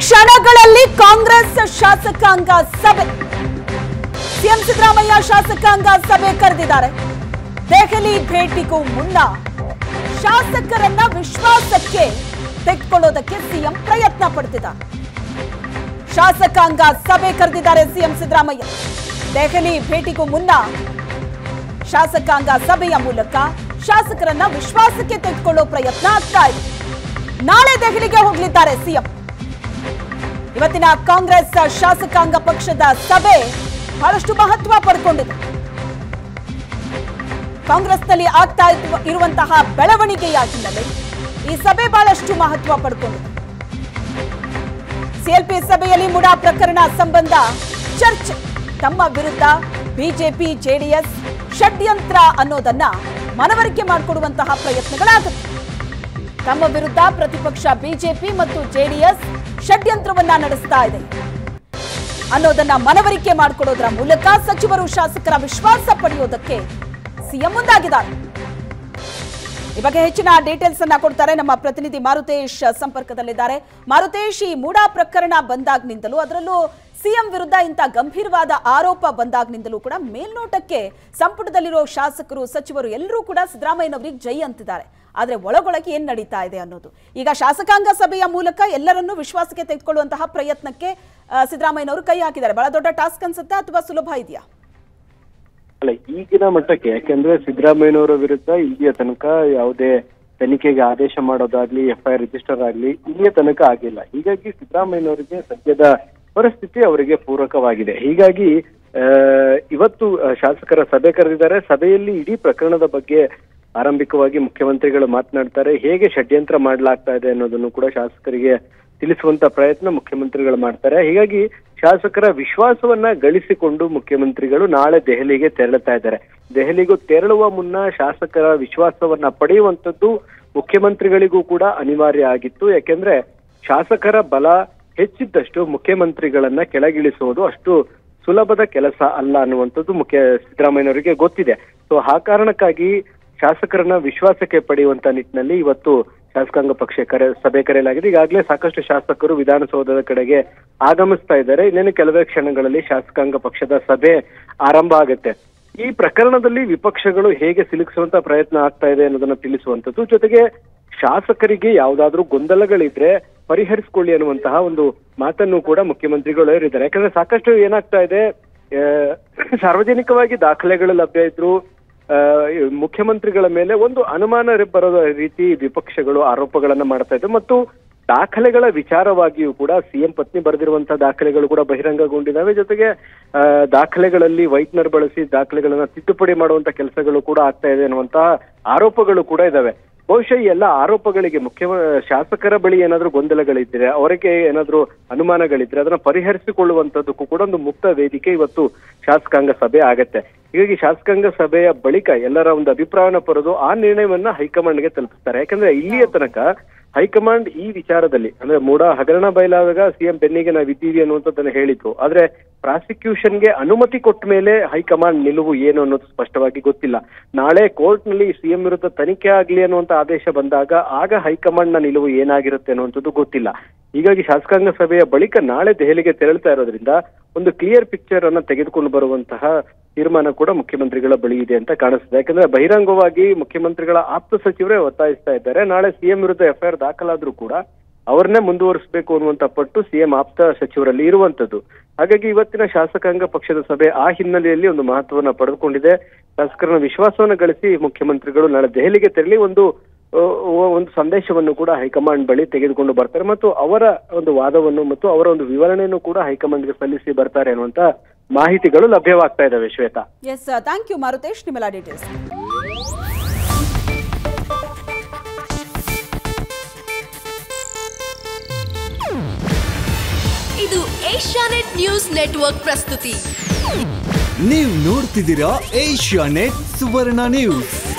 ಕ್ಷಣಗಳಲ್ಲಿ ಕಾಂಗ್ರೆಸ್ ಶಾಸಕಾಂಗ ಸಭೆ ಸಿಎಂ ಸಿದ್ದರಾಮಯ್ಯ ಶಾಸಕಾಂಗ ಸಭೆ ಕರೆದಿದ್ದಾರೆ ದೆಹಲಿ ಭೇಟಿಗೂ ಮುನ್ನ ಶಾಸಕರನ್ನ ವಿಶ್ವಾಸಕ್ಕೆ ತೆಗೆದುಕೊಳ್ಳೋದಕ್ಕೆ ಸಿಎಂ ಪ್ರಯತ್ನ ಪಡ್ತಿದ್ದಾರೆ ಶಾಸಕಾಂಗ ಸಭೆ ಕರೆದಿದ್ದಾರೆ ಸಿಎಂ ಸಿದ್ದರಾಮಯ್ಯ ದೆಹಲಿ ಭೇಟಿಗೂ ಮುನ್ನ ಶಾಸಕಾಂಗ ಸಭೆಯ ಮೂಲಕ ಶಾಸಕರನ್ನ ವಿಶ್ವಾಸಕ್ಕೆ ತೆಗೆದುಕೊಳ್ಳೋ ಪ್ರಯತ್ನ ಆಗ್ತಾ ಇದೆ ನಾಳೆ ದೆಹಲಿಗೆ ಹೋಗಲಿದ್ದಾರೆ ಸಿಎಂ ಇವತ್ತಿನ ಕಾಂಗ್ರೆಸ್ ಶಾಸಕಾಂಗ ಪಕ್ಷದ ಸಭೆ ಬಹಳಷ್ಟು ಮಹತ್ವ ಪಡ್ಕೊಂಡಿದೆ ಕಾಂಗ್ರೆಸ್ನಲ್ಲಿ ಆಗ್ತಾ ಇರುವ- ಇರುವಂತಹ ಬೆಳವಣಿಗೆಯ ಹಿನ್ನೆಲೆ ಈ ಸಭೆ ಬಹಳಷ್ಟು ಮಹತ್ವ ಪಡ್ಕೊಂಡಿದೆ ಸಿಎಲ್ಪಿ ಸಭೆಯಲ್ಲಿ ಮುಡಾ ಪ್ರಕರಣ ಸಂಬಂಧ ಚರ್ಚೆ ತಮ್ಮ ವಿರುದ್ಧ ಬಿಜೆಪಿ ಜೆಡಿಎಸ್ ಷಡ್ಯಂತ್ರ ಅನ್ನೋದನ್ನ ಮನವರಿಕೆ ಮಾಡಿಕೊಡುವಂತಹ ಪ್ರಯತ್ನಗಳಾಗುತ್ತೆ ತಮ್ಮ ವಿರುದ್ಧ ಪ್ರತಿಪಕ್ಷ ಬಿಜೆಪಿ ಮತ್ತು ಜೆಡಿಎಸ್ ಷಡ್ಯಂತ್ರವನ್ನ ನಡೆಸ್ತಾ ಇದೆ ಅನ್ನೋದನ್ನ ಮನವರಿಕೆ ಮಾಡಿಕೊಡೋದರ ಮೂಲಕ ಸಚಿವರು ಶಾಸಕರ ವಿಶ್ವಾಸ ಪಡೆಯೋದಕ್ಕೆ ಸಿಎಂ ಮುಂದಾಗಿದ್ದಾರೆ ಈ ಬಗ್ಗೆ ಹೆಚ್ಚಿನ ಡೀಟೇಲ್ಸ್ ಅನ್ನ ಕೊಡ್ತಾರೆ ನಮ್ಮ ಪ್ರತಿನಿಧಿ ಮಾರುತೇಶ್ ಸಂಪರ್ಕದಲ್ಲಿದ್ದಾರೆ ಮಾರುತೇಶ್ ಈ ಮೂಡಾ ಪ್ರಕರಣ ಬಂದಾಗ್ನಿಂದಲೂ ಅದರಲ್ಲೂ ಸಿಎಂ ವಿರುದ್ಧ ಇಂಥ ಗಂಭೀರವಾದ ಆರೋಪ ಬಂದಾಗ್ನಿಂದಲೂ ಕೂಡ ಮೇಲ್ನೋಟಕ್ಕೆ ಸಂಪುಟದಲ್ಲಿರೋ ಶಾಸಕರು ಸಚಿವರು ಎಲ್ಲರೂ ಕೂಡ ಸಿದ್ದರಾಮಯ್ಯನವರಿಗೆ ಜೈ ಅಂತಿದ್ದಾರೆ ಆದ್ರೆ ಒಳಗೊಳಗೆ ಏನ್ ನಡೀತಾ ಇದೆ ಅನ್ನೋದು ಈಗ ಶಾಸಕಾಂಗ ಸಭೆಯ ಮೂಲಕ ಎಲ್ಲರನ್ನೂ ವಿಶ್ವಾಸಕ್ಕೆ ತೆಗೆದುಕೊಳ್ಳುವಂತಹ ಪ್ರಯತ್ನಕ್ಕೆ ಆ, ಸಿದ್ದರಾಮಯ್ಯನವರು ಕೈ ಹಾಕಿದ್ದಾರೆ ಬಹಳ ದೊಡ್ಡ ಟಾಸ್ಕ್ ಅನ್ಸುತ್ತಾ ಅಥವಾ ಸುಲಭ ಇದೆಯಾ ಅಲ್ಲ ಈಗಿನ ಮಟ್ಟಕ್ಕೆ ಯಾಕೆಂದ್ರೆ ಸಿದ್ದರಾಮಯ್ಯನವರ ವಿರುದ್ಧ ಇಲ್ಲಿಯ ತನಕ ಯಾವುದೇ ತನಿಖೆಗೆ ಆದೇಶ ಮಾಡೋದಾಗ್ಲಿ ಎಫ್ ಐ ಆರ್ ರಿಜಿಸ್ಟರ್ ಆಗ್ಲಿ ಇಲ್ಲಿಯ ತನಕ ಆಗಿಲ್ಲ ಹೀಗಾಗಿ ಸಿದ್ದರಾಮಯ್ಯನವರಿಗೆ ಸದ್ಯದ ಪರಿಸ್ಥಿತಿ ಅವರಿಗೆ ಪೂರಕವಾಗಿದೆ ಹೀಗಾಗಿ ಆ, ಇವತ್ತು ಆ, ಶಾಸಕರ ಸಭೆ ಕರೆದಿದ್ದಾರೆ ಸಭೆಯಲ್ಲಿ ಇಡೀ ಪ್ರಕರಣದ ಬಗ್ಗೆ ಆರಂಭಿಕವಾಗಿ ಮುಖ್ಯಮಂತ್ರಿಗಳು ಮಾತನಾಡ್ತಾರೆ ಹೇಗೆ ಷಡ್ಯಂತ್ರ ಮಾಡಲಾಗ್ತಾ ಇದೆ ಅನ್ನೋದನ್ನು ಕೂಡ ಶಾಸಕರಿಗೆ ತಿಳಿಸುವಂತ ಪ್ರಯತ್ನ ಮುಖ್ಯಮಂತ್ರಿಗಳು ಮಾಡ್ತಾರೆ ಹೀಗಾಗಿ ಶಾಸಕರ ವಿಶ್ವಾಸವನ್ನ ಗಳಿಸಿಕೊಂಡು ಮುಖ್ಯಮಂತ್ರಿಗಳು ನಾಳೆ ದೆಹಲಿಗೆ ತೆರಳುತ್ತಾ ಇದ್ದಾರೆ ದೆಹಲಿಗೂ ತೆರಳುವ ಮುನ್ನ ಶಾಸಕರ ವಿಶ್ವಾಸವನ್ನ ಪಡೆಯುವಂತದ್ದು ಮುಖ್ಯಮಂತ್ರಿಗಳಿಗೂ ಕೂಡ ಅನಿವಾರ್ಯ ಆಗಿತ್ತು ಯಾಕೆಂದ್ರೆ ಶಾಸಕರ ಬಲ ಹೆಚ್ಚಿದ್ದಷ್ಟು ಮುಖ್ಯಮಂತ್ರಿಗಳನ್ನ ಕೆಳಗಿಳಿಸುವುದು ಅಷ್ಟು ಸುಲಭದ ಕೆಲಸ ಅಲ್ಲ ಅನ್ನುವಂಥದ್ದು ಮುಖ್ಯ ಸಿದ್ದರಾಮಯ್ಯನವರಿಗೆ ಗೊತ್ತಿದೆ ಸೊ ಆ ಕಾರಣಕ್ಕಾಗಿ ಶಾಸಕರನ್ನ ವಿಶ್ವಾಸಕ್ಕೆ ಪಡೆಯುವಂತ ನಿಟ್ಟಿನಲ್ಲಿ ಇವತ್ತು ಶಾಸಕಾಂಗ ಪಕ್ಷ ಕರೆ ಸಭೆ ಕರೆಯಲಾಗಿದೆ ಈಗಾಗಲೇ ಸಾಕಷ್ಟು ಶಾಸಕರು ವಿಧಾನಸೌಧದ ಕಡೆಗೆ ಆಗಮಿಸ್ತಾ ಇದ್ದಾರೆ ಇನ್ನೇನು ಕೆಲವೇ ಕ್ಷಣಗಳಲ್ಲಿ ಶಾಸಕಾಂಗ ಪಕ್ಷದ ಸಭೆ ಆರಂಭ ಆಗುತ್ತೆ ಈ ಪ್ರಕರಣದಲ್ಲಿ ವಿಪಕ್ಷಗಳು ಹೇಗೆ ಸಿಲುಕಿಸುವಂತ ಪ್ರಯತ್ನ ಆಗ್ತಾ ಇದೆ ಅನ್ನೋದನ್ನ ತಿಳಿಸುವಂತದ್ದು ಜೊತೆಗೆ ಶಾಸಕರಿಗೆ ಯಾವ್ದಾದ್ರೂ ಗೊಂದಲಗಳಿದ್ರೆ ಪರಿಹರಿಸಿಕೊಳ್ಳಿ ಅನ್ನುವಂತಹ ಒಂದು ಮಾತನ್ನು ಕೂಡ ಮುಖ್ಯಮಂತ್ರಿಗಳು ಹೇಳಿದ್ದಾರೆ ಯಾಕಂದ್ರೆ ಸಾಕಷ್ಟು ಏನಾಗ್ತಾ ಇದೆ ಆ, ಸಾರ್ವಜನಿಕವಾಗಿ ದಾಖಲೆಗಳು ಲಭ್ಯ ಇದ್ರು ಆ, ಈ ಮುಖ್ಯಮಂತ್ರಿಗಳ ಮೇಲೆ ಒಂದು ಅನುಮಾನ ಬರೋ ರೀತಿ ವಿಪಕ್ಷಗಳು ಆರೋಪಗಳನ್ನ ಮಾಡ್ತಾ ಇದ್ರು ಮತ್ತು ದಾಖಲೆಗಳ ವಿಚಾರವಾಗಿಯೂ ಕೂಡ ಸಿಎಂ ಪತ್ನಿ ಬರೆದಿರುವಂತಹ ದಾಖಲೆಗಳು ಕೂಡ ಬಹಿರಂಗಗೊಂಡಿದ್ದಾವೆ ಜೊತೆಗೆ ಆ, ದಾಖಲೆಗಳಲ್ಲಿ ವೈಟ್ನರ್ ಬಳಸಿ ದಾಖಲೆಗಳನ್ನ ತಿದ್ದುಪಡಿ ಮಾಡುವಂತ ಕೆಲಸಗಳು ಕೂಡ ಆಗ್ತಾ ಇದೆ ಅನ್ನುವಂತಹ ಆರೋಪಗಳು ಕೂಡ ಇದಾವೆ ಬಹುಶಃ ಈ ಎಲ್ಲ ಆರೋಪಗಳಿಗೆ ಮುಖ್ಯ ಶಾಸಕರ ಬಳಿ ಏನಾದ್ರೂ ಗೊಂದಲಗಳಿದ್ರೆ ಅವರಿಗೆ ಏನಾದ್ರೂ ಅನುಮಾನಗಳಿದ್ರೆ ಅದನ್ನ ಪರಿಹರಿಸಿಕೊಳ್ಳುವಂತದ್ದಕ್ಕೂ ಕೂಡ ಒಂದು ಮುಕ್ತ ವೇದಿಕೆ ಇವತ್ತು ಶಾಸಕಾಂಗ ಸಭೆ ಆಗತ್ತೆ ಹೀಗಾಗಿ ಶಾಸಕಾಂಗ ಸಭೆಯ ಬಳಿಕ ಎಲ್ಲರ ಒಂದು ಅಭಿಪ್ರಾಯನ ಪಡೆದು ಆ ನಿರ್ಣಯವನ್ನ ಹೈಕಮಾಂಡ್ಗೆ ತಲುಪಿಸ್ತಾರೆ ಯಾಕಂದ್ರೆ ಇಲ್ಲಿಯ ತನಕ ಹೈಕಮಾಂಡ್ ಈ ವಿಚಾರದಲ್ಲಿ ಅಂದ್ರೆ ಮೂಡ ಹಗರಣ ಬಯಲಾದಾಗ ಸಿಎಂ ಬೆನ್ನಿಗೆ ನಾವು ಇದ್ದೀವಿ ಅನ್ನುವಂಥದ್ದನ್ನ ಹೇಳಿದ್ರು ಆದ್ರೆ ಪ್ರಾಸಿಕ್ಯೂಷನ್ಗೆ ಅನುಮತಿ ಕೊಟ್ಟ ಮೇಲೆ ಹೈಕಮಾಂಡ್ ನಿಲುವು ಏನು ಅನ್ನೋದು ಸ್ಪಷ್ಟವಾಗಿ ಗೊತ್ತಿಲ್ಲ ನಾಳೆ ಕೋರ್ಟ್ ನಲ್ಲಿ ಸಿಎಂ ವಿರುದ್ಧ ತನಿಖೆ ಆಗ್ಲಿ ಅನ್ನುವಂತ ಆದೇಶ ಬಂದಾಗ ಆಗ ಹೈಕಮಾಂಡ್ ನ ನಿಲುವು ಏನಾಗಿರುತ್ತೆ ಅನ್ನುವಂಥದ್ದು ಗೊತ್ತಿಲ್ಲ ಹೀಗಾಗಿ ಶಾಸಕಾಂಗ ಸಭೆಯ ಬಳಿಕ ನಾಳೆ ದೆಹಲಿಗೆ ತೆರಳುತ್ತಾ ಇರೋದ್ರಿಂದ ಒಂದು ಕ್ಲಿಯರ್ ಪಿಕ್ಚರ್ ಅನ್ನ ತೆಗೆದುಕೊಂಡು ಬರುವಂತಹ ತೀರ್ಮಾನ ಕೂಡ ಮುಖ್ಯಮಂತ್ರಿಗಳ ಬಳಿ ಇದೆ ಅಂತ ಕಾಣಿಸ್ತದೆ ಯಾಕಂದ್ರೆ ಬಹಿರಂಗವಾಗಿ ಮುಖ್ಯಮಂತ್ರಿಗಳ ಆಪ್ತ ಸಚಿವರೇ ಒತ್ತಾಯಿಸ್ತಾ ಇದ್ದಾರೆ ನಾಳೆ ಸಿಎಂ ವಿರುದ್ಧ ಎಫ್ಐಆರ್ ದಾಖಲಾದ್ರೂ ಕೂಡ ಅವ್ರನ್ನೇ ಮುಂದುವರಿಸಬೇಕು ಅನ್ನುವಂತ ಪಟ್ಟು ಸಿಎಂ ಆಪ್ತ ಸಚಿವರಲ್ಲಿ ಇರುವಂತದ್ದು ಹಾಗಾಗಿ ಇವತ್ತಿನ ಶಾಸಕಾಂಗ ಪಕ್ಷದ ಸಭೆ ಆ ಹಿನ್ನೆಲೆಯಲ್ಲಿ ಒಂದು ಮಹತ್ವವನ್ನ ಪಡೆದುಕೊಂಡಿದೆ ಶಾಸಕರನ್ನ ವಿಶ್ವಾಸವನ್ನ ಗಳಿಸಿ ಮುಖ್ಯಮಂತ್ರಿಗಳು ನಾಳೆ ದೆಹಲಿಗೆ ತೆರಳಿ ಒಂದು ಆ, ಒಂದು ಸಂದೇಶವನ್ನು ಕೂಡ ಹೈಕಮಾಂಡ್ ಬಳಿ ತೆಗೆದುಕೊಂಡು ಬರ್ತಾರೆ ಮತ್ತು ಅವರ ಒಂದು ವಾದವನ್ನು ಮತ್ತು ಅವರ ಒಂದು ವಿವರಣೆಯನ್ನು ಕೂಡ ಹೈಕಮಾಂಡ್ಗೆ ಸಲ್ಲಿಸಿ ಬರ್ತಾರೆ ಅನ್ನುವಂತ ಮಾಹಿತಿಗಳು ಲಭ್ಯವಾಗ್ತಾ ಇದಾವೆ Shweta yes thank you Marutesh ನಿಮ್ಮೆಲ್ಲ ಡೀಟೇಲ್ಸ್ ಇದು ಏಷ್ಯಾನೆಟ್ ನ್ಯೂಸ್ ನೆಟ್ವರ್ಕ್ ಪ್ರಸ್ತುತಿ ನೀವು ನೋಡ್ತಿದ್ದೀರಾ ಏಷ್ಯಾ ನೆಟ್ ಸುವರ್ಣ ನ್ಯೂಸ್